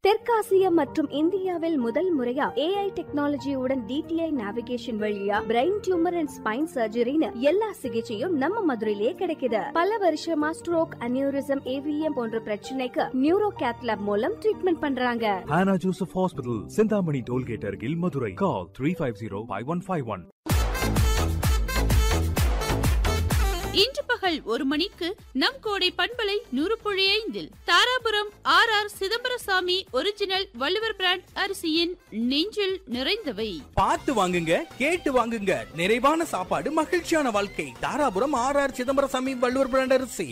தெற்காசியா மற்றும் இந்தியாவில் முதல் முறையா ஏஐ டெக்னாலஜியுடன் டிடிஐ நேவிகேஷன் வழியா பிரெயின் டியூமர் அண்ட் ஸ்பைன் சர்ஜரின்னு எல்லா சிகிச்சையும் நம்ம மதுரையிலேயே கிடைக்குது பல வருஷமா ஸ்ட்ரோக் அனியூரிசம் ஏவிஎம் போன்ற பிரச்சனைக்கு நியூரோ கேத்லாப் மூலம் ட்ரீட்மெண்ட் பண்றாங்க Hannah Joseph Hospital, Sindhamani Tollgate Argil, Madurai. Call 350-5151. இன்று பகல் ஒரு மணிக்கு நம் கோடை பண்பலை நூறு புள்ளி ஐந்தில் Dharapuram R R Chidambarasamy original Valluvar brand அரிசியின் நெஞ்சில் நிறைந்தவை பார்த்து வாங்குங்க கேட்டு வாங்குங்க நிறைவான சாப்பாடு மகிழ்ச்சியான வாழ்க்கை Dharapuram R R Chidambarasamy Valluvar brand அரிசி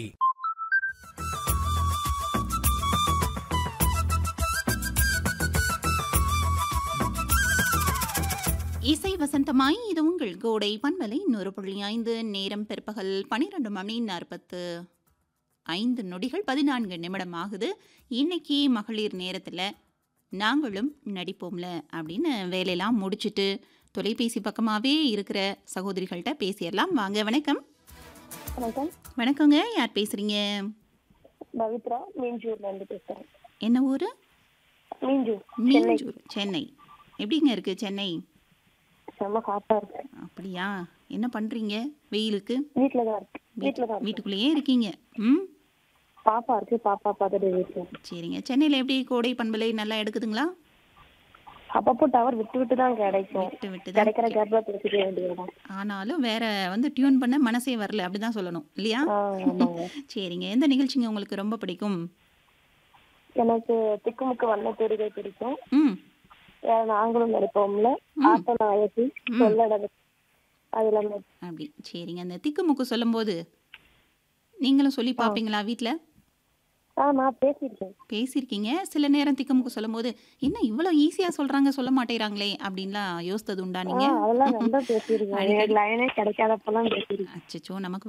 இசை வசந்தமாய் இது உங்கள் கோடை பண்பலை நூறு புள்ளி ஐந்து நேரம் பிற்பகல் பனிரெண்டு மணி நாற்பத்து ஐந்து நொடிகள் பதினான்கு நிமிடம் ஆகுது இன்னைக்கு மகளிர் நேரத்தில் நாங்களும் நடிப்போம்ல அப்படின்னு வேலையெல்லாம் முடிச்சுட்டு தொலைபேசி பக்கமாகவே இருக்கிற சகோதரிகள்கிட்ட பேசிடலாம் வாங்க வணக்கம் வணக்கம் வணக்கங்க யார் பேசுறீங்க பவித்ரா மீஞ்சூர்ல இருந்து பேசுறேன் என்ன ஊர் மீஞ்சூர் சென்னை மீஞ்சூர் சென்னை எப்படிங்க இருக்கு சென்னை செம்ம காத்தா இருக்கு அப்படியா என்ன பண்றீங்க வெயிலுக்கு வீட்டுல தான் இருக்கு வீட்டுல தான் இருக்கு வீட்டுக்குள்ளேயே இருக்கீங்க ம் பாப்பா இருக்கு பாப்பா பார்த்துட்டு வீட்டுல சரிங்க சென்னையில் எப்படி கோடை பண்பலை நல்லா எடுக்குதுங்களா அப்பப்போ டவர் விட்டு விட்டு தான் கிடைக்கும் விட்டு விட்டு தான் கிடைக்கிற கேப்ல பேசிக்க வேண்டியதுதான் ஆனாலும் வேற வந்து டியூன் பண்ண மனசே வரல அப்படிதான் சொல்லணும் இல்லையா ஆ, ஆமாங்க சரிங்க எந்த நிகழ்ச்சிங்க உங்களுக்கு ரொம்ப பிடிக்கும் எனக்கு திக்குமுக்கு வண்ண தேடுகை பிடிக்கும் ம் ஏன் நாங்களும் நடிப்போம்ல ஆட்ட நாயகி சொல்லடகு அது எல்லாமே அப்படி சரிங்க அந்த திக்குமுக்கு சொல்லும்போது நீங்களும் சொல்லி பார்ப்பீங்களா வீட்டில் ஆ நான் பேசியிருக்கேன் பேசியிருக்கீங்க சில நேரம் திக்குமுக்கு சொல்லும்போது என்ன இவ்வளோ ஈஸியாக சொல்கிறாங்க சொல்ல மாட்டேறாங்களே அப்படின்லாம் யோசித்தது உண்டா ஆ, நீங்கள் அதெல்லாம் ரொம்ப பேசியிருக்கேன் எனக்கு லைனே கிடைக்காதப்பெல்லாம் பேசியிருக்கேன் அச்சச்சோ நமக்கு